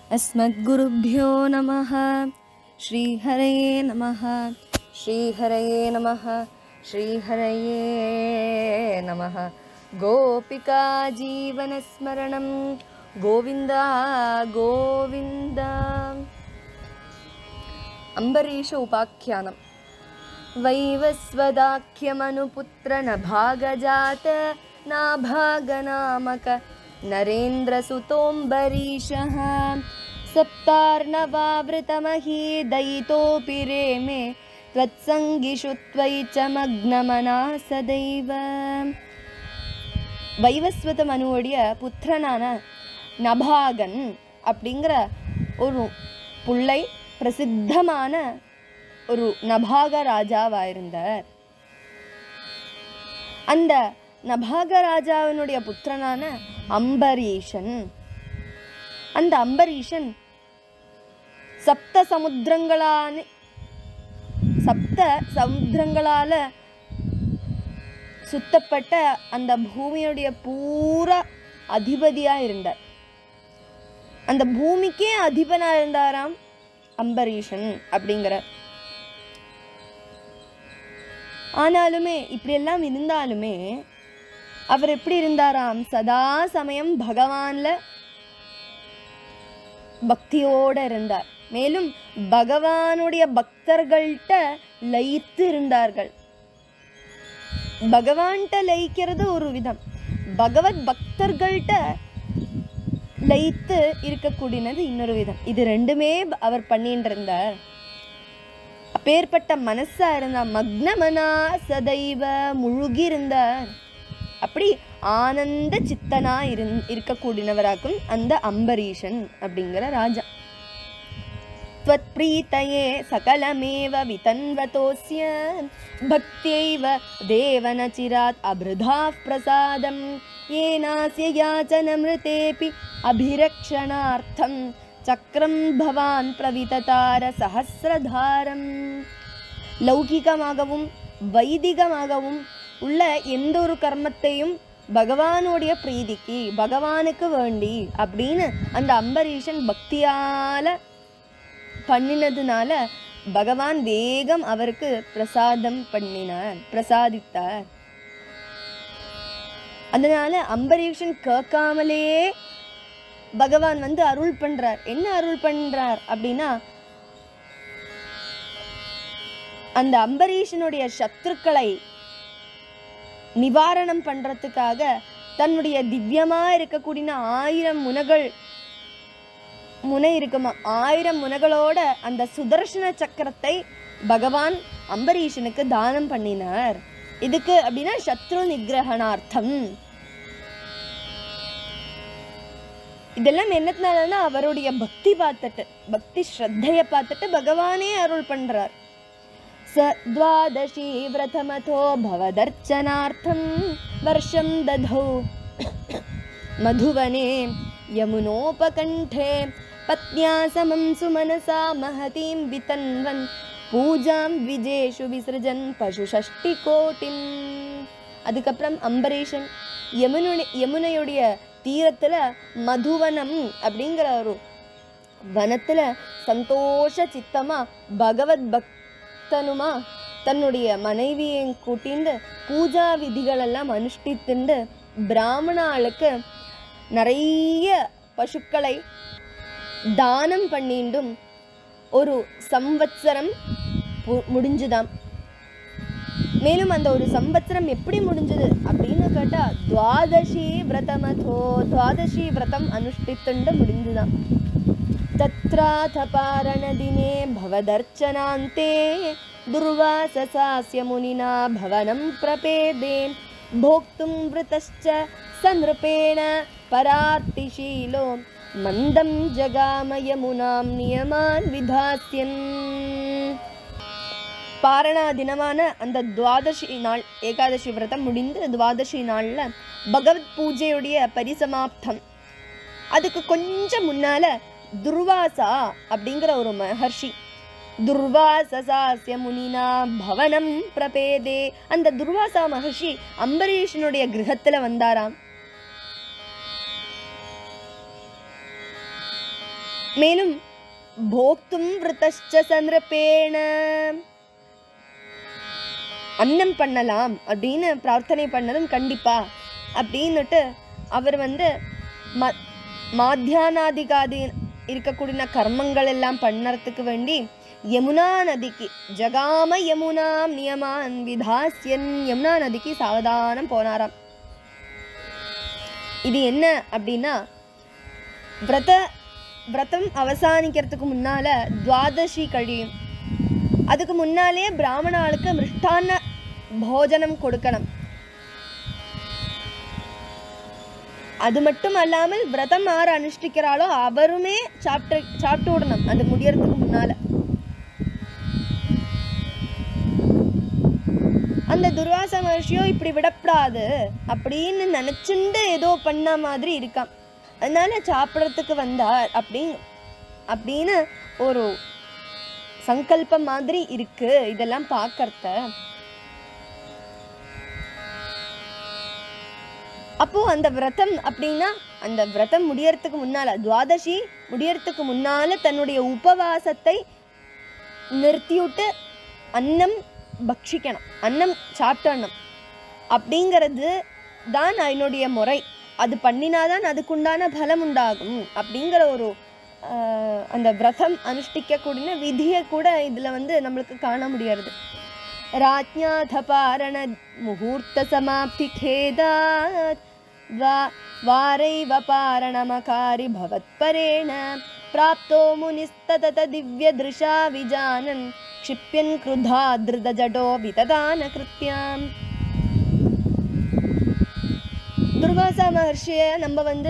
अस्मद्गुरुभ्यो नमः श्रीहरये नमः श्रीहरये नमः श्रीहरये नमः गोपिका जीवनस्मरणं गोविन्द गोविन्द अम्बरीष उपाख्यानम् वैवस्वदाख्यमनुपुत्रनभागजात नाभागनामक नरेन्द्रसुतोऽम्बरीशः सप्तार्णवावृतमही दयितोऽपि रेमे त्वत्सङ्गिषु त्वयि च मग्नमना सदैव வைவஸ்வத மனுவுடைய புத்திரனான நபாகன் அப்படிங்கிற ஒரு புள்ளை பிரசித்தமான ஒரு நபாக ராஜாவாக இருந்தார் அந்த நபாக ராஜாவினுடைய புத்திரனான அம்பரீஷன் அந்த அம்பரீஷன் சப்த சமுத்திரங்களான சப்த சமுத்திரங்களால சுத்தப்பட்ட அந்த பூமியுடைய பூரா அதிபதியா இருந்தார் அந்த பூமிக்கே அதிபனா இருந்தாராம் அம்பரீஷன் அப்படிங்கிற ஆனாலுமே இப்படியெல்லாம் இருந்தாலுமே அவர் எப்படி இருந்தாராம் சதா சமயம் பகவான்ல பக்தியோட இருந்தார் மேலும் பகவானுடைய பக்தர்கள்ட்ட லயித்து இருந்தார்கள் பகவான்கிட்ட லயிக்கிறது ஒரு விதம் பகவத் பக்தர்கள்ட்ட லயித்து இருக்கக்கூடியது இன்னொரு விதம் இது ரெண்டுமே ப- அவர் பண்ணிட்டு இருந்தார் அப்பேற்பட்ட மனசா இருந்தா மக்னமனா சதைவ முழுகி இருந்தார் அப்படி ஆனந்த சித்தனா இருந் இருக்கக்கூடியவராக்கும் அந்த அம்பரீஷன் அப்படிங்கிற ராஜா त्वत्प्रीतये सकलमेव वितन्वतोऽस्य भक्त्यैव देवनचिरात् अभृधाः प्रसादं येनास्य याचनमृतेऽपि अभिरक्षणार्थं சக்கரம் பவான் பிரவிததார சஹசிரதாரம் லௌகிகமாகவும் வைதிகமாகவும் உள்ள எந்த ஒரு கர்மத்தையும் பகவானுடைய பிரீதிக்கு பகவானுக்கு வேண்டி அப்படின்னு அந்த அம்பரீஷன் பக்தியால பண்ணினதுனால பகவான் வேகம் அவருக்கு பிரசாதம் பண்ணினார் பிரசாதித்தார் அதனால அம்பரீஷன் கேட்காமலே பகவான் வந்து அருள் பண்றார் என்ன அருள் பண்றார் அப்படின்னா அந்த அம்பரீஷனுடைய சத்துருக்களை நிவாரணம் பண்றதுக்காக தன்னுடைய திவ்யமா இருக்கக்கூடிய ஆயிரம் முனகள் முனை இருக்குமா ஆயிரம் முனைகளோட அந்த சுதர்சன சக்கரத்தை பகவான் அம்பரீஷனுக்கு தானம் பண்ணினார் இதுக்கு அப்படின்னா சத்ரு நிகிரகணார்த்தம் இதெல்லாம் என்னத்தினாலன்னா அவருடைய பக்தி பார்த்துட்டு பக்தி ஸ்ரத்தைய பார்த்துட்டு பகவானே அருள் பண்றார் स द्वादशी व्रतमथो भवदर्चनार्थं वर्षं दधौ मधुवने यमुनोपकण्ठे पत्न्या समं सुमनसा महतीं वितन्वन् பூஜாं விஜேஷு விசர்ஜன் பசு ஷஷ்டி கோட்டிம் அதுக்கப்புறம் அம்பரீஷன் யமுனுடைய யமுனையுடைய தீரத்தில் மதுவனம் அப்படிங்கிற ஒரு வனத்துல சந்தோஷ சித்தமா பகவத் பக்தனுமா தன்னுடைய மனைவியையும் கூட்டிண்டு பூஜா விதிகளெல்லாம் அனுஷ்டித்துண்டு பிராமண ஆளுக்கு நிறைய பசுக்களை தானம் பண்ணிண்டும் ஒரு சம்வத்சரம் பு- முடிஞ்சுதாம் மேலும் அந்த ஒரு சம்பத்சரம் எப்படி முடிஞ்சது அப்படின்னு கேட்டா துவாதசி விரதமதோ துவாதசி விரதம் அனுஷ்டித்துண்டு முடிஞ்சுதான் तत्राथ पारणदिने भवदर्चनान्ते दुर्वाससास्य मुनिना भवनं प्रपेदे भोक्तुं वृतश्च स नृपेण परार्तिशीलो मन्दं जगामयमुनां नियमान् विधास्यन् பாரணா தினமான அந்த துவாதசி நாள் ஏகாதசி விரதம் முடிந்து துவாதசி நாளில் பகவத் பூஜையுடைய பரிசமாப்தம் அதுக்கு கொஞ்சம் முன்னால துர்வாசா அப்படிங்கிற ஒரு மகர்ஷி துர்வாசசாஸ்ய முனினா பவனம் பிரபேதே அந்த துர்வாசா மகர்ஷி அம்பரீஷனுடைய கிரகத்துல வந்தாராம் மேலும் போக்தும் விரதஷ்ட சந்திரப்பேண அன்னம் பண்ணலாம் அப்படின்னு பிரார்த்தனை பண்ணதும் கண்டிப்பா அப்படின்னுட்டு அவர் வந்து ம மாத்தியானாதிகாதி இருக்கக்கூடிய கர்மங்கள் எல்லாம் பண்ணறதுக்கு வேண்டி யமுனா நதிக்கு ஜகாம யமுனாம் நியமான் விதாஸ்யன் யமுனா நதிக்கு சாவதானம் போனாராம் இது என்ன அப்படின்னா விரத விரதம் அவசானிக்கிறதுக்கு முன்னால துவாதசி கழியும் அதுக்கு முன்னாலே பிராமணாளுக்கு மிருஷ்டான போஜனம் கொடுக்கணும் அது மட்டும் அல்லாமல் விரதம் ஆறு அனுஷ்டிக்கிறாளோ அவருமே சாப்பிட்டு சாப்பிட்டு விடணும் அது முடியறதுக்கு முன்னால அந்த துர்வாச மகர்ஷியோ இப்படி விடப்படாது அப்படின்னு நினச்சிண்டு ஏதோ பண்ண மாதிரி இருக்கான் அதனால சாப்பிட்றதுக்கு வந்தார் அப்படின் அப்படின்னு ஒரு சங்கல்பம் மாதிரி இருக்கு இதெல்லாம் பார்க்கறத அப்போ அந்த விரதம் அப்படின்னா அந்த விரதம் முடியறதுக்கு முன்னால துவாதசி முடியறதுக்கு முன்னால தன்னுடைய உபவாசத்தை நிறுத்திவிட்டு அன்னம் பக்ஷிக்கணும் அன்னம் சாப்பிட்டணும் அப்படிங்கிறது தான் என்னுடைய முறை அது பண்ணினாதான் அதுக்குண்டான பலம் உண்டாகும் அப்படிங்கிற ஒரு ஆஹ், அந்த விரதம் அனுஷ்டிக்கக்கூடிய விதியை கூட இதில் வந்து நம்மளுக்கு காண முடியாது ராஜ்ஞாத பாரண முகூர்த்த சமாப்தி खेदात् वा वारैव पारणमकारि भवत्परेण प्राप्तो मुनिस्ततत दिव्यदृशा विजानन् क्षिप्यन् क्रुधा धृतजडो वितदानकृत्याम् துர்வாசா மகர்ஷியை நம்ம வந்து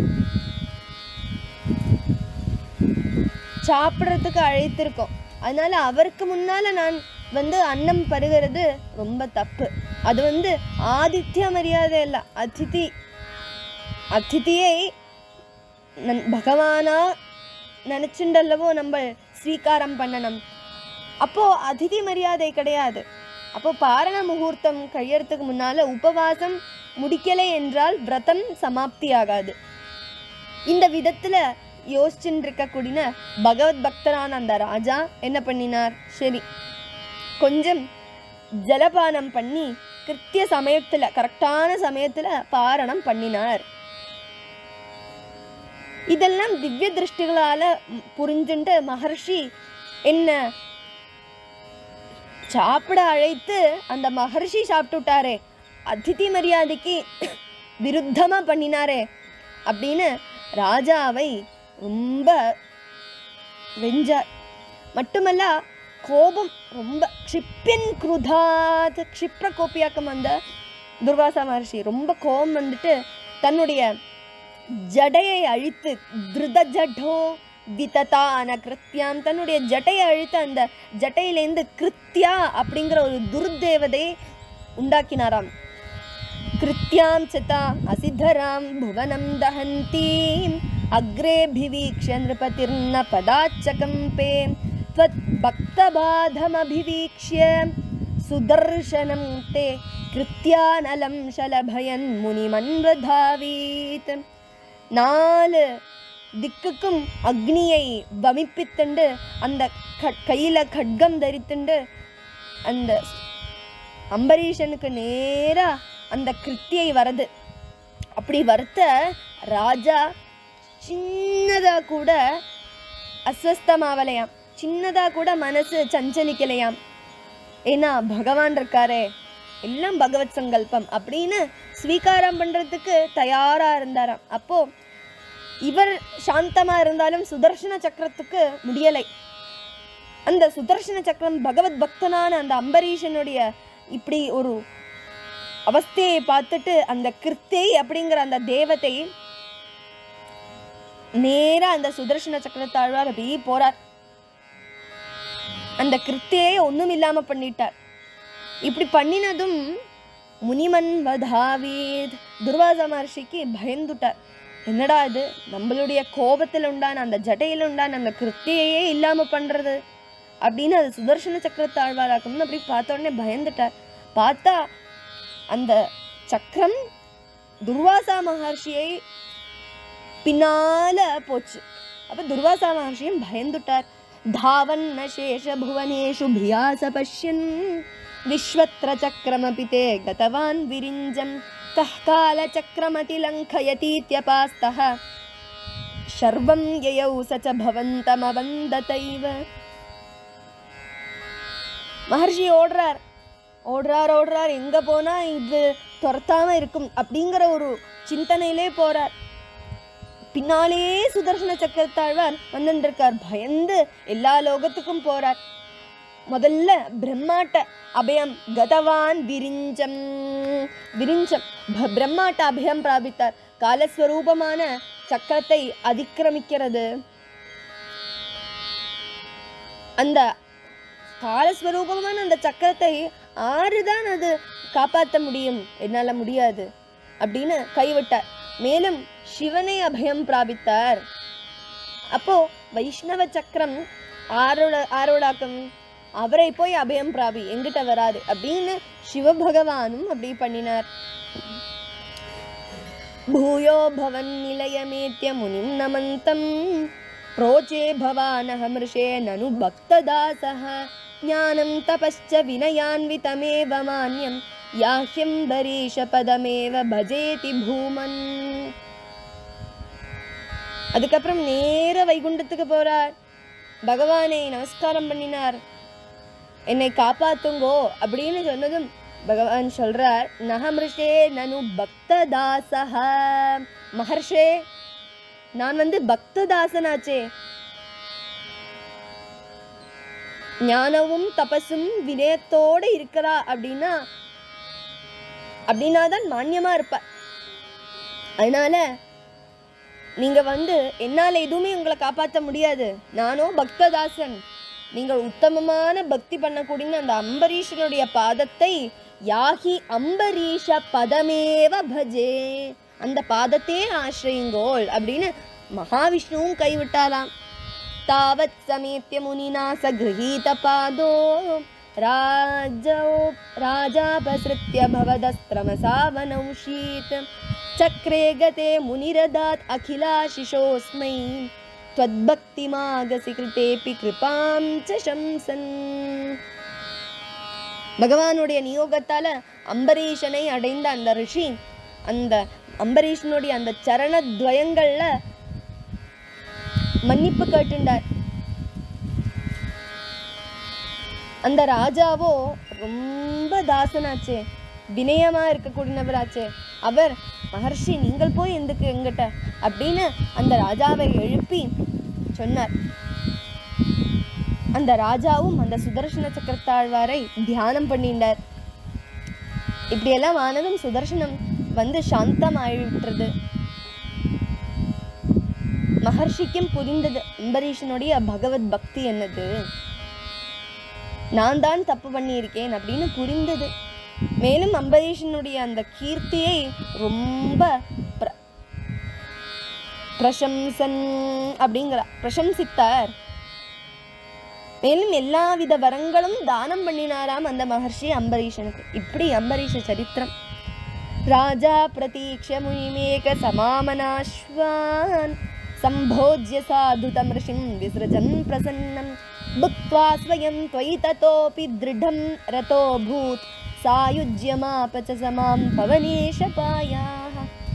சாப்பிட்றதுக்கு அழைத்திருக்கோம் அதனால அவருக்கு முன்னால நான் வந்து அன்னம் பருகிறது ரொம்ப தப்பு அது வந்து ஆதித்ய மரியாதை இல்லை அதிதி அதிதியை நன் பகவானா நினச்சுண்டல்லவோ நம்ம ஸ்வீகாரம் பண்ணணும் அப்போ அதிதி மரியாதை கிடையாது அப்போ பாரண முகூர்த்தம் கழியறதுக்கு முன்னால உபவாசம் முடிக்கலை என்றால் விரதம் சமாப்தி ஆகாது இந்த விதத்துல யோசிச்சுட்டு இருக்கக்கூடிய பகவத் பக்தரான அந்த ராஜா என்ன பண்ணினார் சரி கொஞ்சம் ஜலபானம் பண்ணி கிருத்திய சமயத்துல கரெக்டான சமயத்துல பாரணம் பண்ணினார் இதெல்லாம் திவ்ய திருஷ்டிகளால ம், புரிஞ்சுண்டு மகர்ஷி என்ன சாப்பிட அழைத்து அந்த மகர்ஷி சாப்பிட்டு விட்டாரே அதிதி மரியாதைக்கு விருத்தமா பண்ணினாரே அப்படின்னு ராஜாவை ரொம்ப வெஞ்சார் மட்டுமல்ல கோபம் ரொம்ப க்ஷிப்பியன் குருதாத் க்ஷிப்ர கோபியாக்கம் அந்த துர்வாசா மகர்ஷி ரொம்ப கோபம் வந்துட்டு தன்னுடைய ஜடையை அழித்து திருத ஜடோ விததான கிருத்தியாம் தன்னுடைய ஜட்டையை அழித்து அந்த ஜட்டையிலேருந்து கிருத்தியா அப்படிங்கிற ஒரு துர்தேவதையை உண்டாக்கினாராம் கிருத்தியாம் சிதா அசித்தராம் புவனம் தஹந்தீம் அக்ரேபிவீக்ஷ நிருபதிர்ன பதாச்சகம்பே त्वत् भक्तबाधमभिवीक्ष्य सुदर्शनं ते कृत्यानलं शलभयन् முனிமன்வதாவீத் நாலு திக்குக்கும் அக்னியை வமிப்பித்துண்டு அந்த கட் கையில் கட்கம் தரித்துண்டு அந்த அம்பரீஷனுக்கு நேரா அந்த கிருத்தியை வரது அப்படி வரத்த ராஜா சின்னதாக கூட அஸ்வஸ்தமாவலையாம் சின்னதாக கூட மனசு சஞ்சலிக்கலையாம் ஏன்னா பகவான் இருக்காரே எல்லாம் பகவத் சங்கல்பம் அப்படின்னு ஸ்வீகாரம் பண்ணுறதுக்கு தயாராக இருந்தாராம் அப்போ இவர் சாந்தமாக இருந்தாலும் சுதர்சன சக்கரத்துக்கு முடியலை அந்த சுதர்சன சக்கரம் பகவத் பக்தனான அந்த அம்பரீஷனுடைய இப்படி ஒரு அவஸ்தையை பார்த்துட்டு அந்த கிருத்தை அப்படிங்கிற அந்த தேவதை நேரா அந்த சுதர்சன சக்கரத்தாழ்வார் அப்படியே போறார் அந்த கிருத்தியை ஒன்றும் இல்லாம பண்ணிட்டார் இப்படி பண்ணினதும் முனிமன் வதாவீத் துர்வாச மகர்ஷிக்கு பயந்துட்டார் என்னடா இது நம்மளுடைய கோபத்தில் உண்டான அந்த ஜடையில் உண்டான அந்த கிருத்தியையே இல்லாம பண்றது அப்படின்னு அது சுதர்சன சக்கரத்தாழ்வாராக்கணும்னு அப்படி பார்த்த உடனே பயந்துட்டார் பார்த்தா அந்த சக்கரம் துர்வாசா மகர்ஷியை பின்னால போச்சு அப்ப துர்வாசா மகர்ஷியும் பயந்துட்டார் தாவன்ன சேஷ புவனேஷு பியாச பஷ்யன் விஸ்வத்ர சக்கரமபி தே கதவான் விரிஞ்சம் கः कालचक्रमतिलङ्घयतीत्यपास्तः शर्वं ययौ स च भवन्तमवन्दतैव மகர்ஷி ஓடுறார் ஓடுறார் ஓடுறார் எங்க போனா இது துரத்தாம இருக்கும் அப்படிங்கிற ஒரு சிந்தனையிலே போறார் பின்னாலேயே சுதர்சன சக்கரத்தாழ்வார் வந்துருக்கார் பயந்து எல்லா லோகத்துக்கும் போறார் முதல்ல பிரம்மாட்ட அபயம் கதவான் விரிஞ்சம் விரிஞ்சம் ப- பிரம்மாட்ட அபயம் பிராபித்தார் காலஸ்வரூபமான சக்கரத்தை அதிக்கிரமிக்கிறது அந்த காலஸ்வரூபமான அந்த சக்கரத்தை ஆறுதான் அது காப்பாற்ற முடியும் என்னால முடியாது அப்படின்னு கைவிட்டார் மேலும் சிவனை அபயம் பிராபித்தார் அப்போ வைஷ்ணவ சக்கரம் ஆரோட ஆரோடாக்கம் அவரை போய் அபயம் பிராபி எங்கிட்ட வராது அப்படின்னு சிவபகவானும் அப்படி பண்ணினார் भूयो भवन्निलयमेत्य मुनिं नमन्तं प्रोचे भवानहमृषे ननु भक्तदासः ज्ञानं तपश्च विनयान्वितमेव मान्यं याह्यम्बरीशपदमेव भजेति भूमन् அதுக்கப்புறம் நேர வைகுண்டத்துக்கு போறார் பகவானை நமஸ்காரம் பண்ணினார் என்னை காப்பாத்துங்கோ அப்படின்னு சொன்னதும் பகவான் சொல்றார் நகமிருஷே நனு பக்ததாசக மகர்ஷே நான் வந்து பக்ததாசனாச்சே ஞானமும் தபசும் வினயத்தோட இருக்கிறா அப்படின்னா அப்படின்னா தான் மான்யமா இருப்ப அதனால நீங்க வந்து என்னால எதுவுமே உங்களை காப்பாற்ற முடியாது நானோ பக்ததாசன் நீங்கள் உத்தமமான பக்தி பண்ணக்கூடிய அந்த அம்பரீஷனுடைய பாதத்தை யாகி அம்பரீஷ பதமேவ பஜே அந்த பாதத்தையே ஆசிரியுங்கோள் அப்படின்னு மகாவிஷ்ணுவும் கைவிட்டாலாம் தாவத் சமேத்திய முனினா ச கிரகீத பாதோ ராஜோ ராஜாபசிருத்திய பவதஸ்திரமசாவனௌஷீத் चक्रे गते मुनिरदात् अखिलाशिषोऽस्मै त्वद्भक्तिमागसि कृतेऽपि कृपां च शंसन् பகவானுடைய நியோகத்தால அம்பரீஷனை அடைந்த அந்த ரிஷி அந்த அம்பரீஷனுடைய அந்த சரண துவயங்கள்ல மன்னிப்பு கேட்டுண்டார் அந்த ராஜாவோ ரொம்ப தாசனாச்சே வினயமா இருக்கக்கூடியவராச்சே அவர் மகர்ஷி நீங்கள் போய் எதுக்கு எங்கிட்ட அப்படின்னு அந்த ராஜாவை எழுப்பி சொன்னார் அந்த ராஜாவும் அந்த சுதர்சன சக்கரத்தாழ்வாரை தியானம் பண்ணிண்டார் இப்படியெல்லாம் ஆனதும் சுதர்சனம் வந்து சாந்தம் ஆயிவிட்டுறது மகர்ஷிக்கும் புரிந்தது அம்பரீஷனுடைய பகவத் பக்தி என்னது நான் தான் தப்பு பண்ணியிருக்கேன் அப்படின்னு புரிந்தது மேலும் அம்பரீஷனுடைய அந்த கீர்த்தியை ரொம்ப பிர பிரசம்சன் அப்படிங்கிற பிரசம்சித்தார் மேலும் எல்லா வித வரங்களும் தானம் பண்ணினாராம் அந்த மகர்ஷி அம்பரீஷனுக்கு இப்படி அம்பரீஷ சரித்திரம் ராஜா பிரதீக்ஷ முனிமேக சமாமனாஸ்வான் சம்போஜ்ய சாதுதம் ரிஷிம் விசிருஜன் பிரசன்னம் புக்த்வா ஸ்வயம் त्वयि ततोऽपि दृढं रतोऽभूत् सायुज्यमाप च समां पवनेशपायाः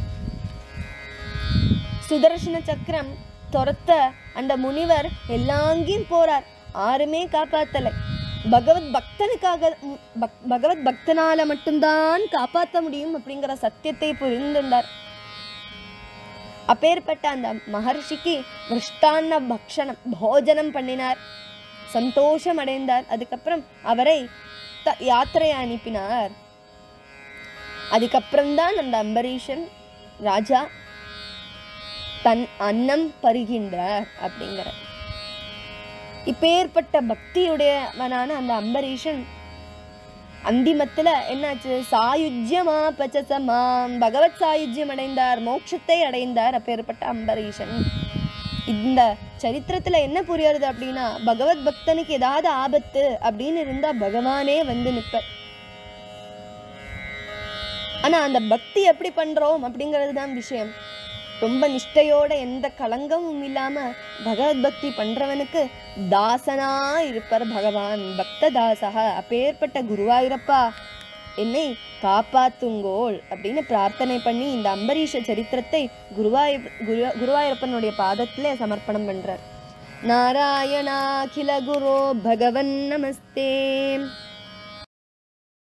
சுதர்சன சக்கரம் துரத்த அந்த முனிவர் எல்லாங்கேயும் போறார் யாருமே காப்பாத்தலை பகவத் பக்தனுக்காக ம், பக்- பகவத் பக்தனால மட்டும்தான் காப்பாற்ற முடியும் அப்படிங்கிற சத்தியத்தை புரிந்துள்ளார் அப்பேற்பட்ட அந்த மகர்ஷிக்கு மிருஷ்டான்ன பக்ஷணம் போஜனம் பண்ணினார் சந்தோஷம் அடைந்தார் அதுக்கப்புறம் அவரை த யாத்திரை அனுப்பினார் அதுக்கப்புறம்தான் அந்த அம்பரீஷன் ராஜா தன் அன்னம் பருகின்றார் அப்படிங்கிற இப்பேற்பட்ட பக்தியுடையவனான அந்த அம்பரீஷன் அந்திமத்துல என்னாச்சு சாயுஜ்யமா பச்சசமாம் பகவத் சாயுஜ்யம் அடைந்தார் மோட்சத்தை அடைந்தார் அப்பேற்பட்ட அம்பரீஷன் இந்த சரித்திரத்துல என்ன புரியறது அப்படின்னா பகவத் பக்தனுக்கு ஏதாவது ஆபத்து அப்படின்னு இருந்தா பகவானே வந்து நிற்பர் ஆனா அந்த பக்தி எப்படி பண்றோம் அப்படிங்கிறது தான் விஷயம் ரொம்ப நிஷ்டையோட எந்த களங்கமும் இல்லாம பகவத் பக்தி பண்றவனுக்கு தாசனா இருப்பார் பகவான் பக்த தாசக அப்பேற்பட்ட குருவாயூரப்பா என்னை காப்பாத்துங்கோள் அப்படின்னு பிரார்த்தனை பண்ணி இந்த அம்பரீஷ சரித்திரத்தை குருவாயூ குரு குருவாயூரப்பனுடைய பாதத்திலே சமர்ப்பணம் பண்றார் நாராயணாகில குரோ பகவன் நமஸ்தே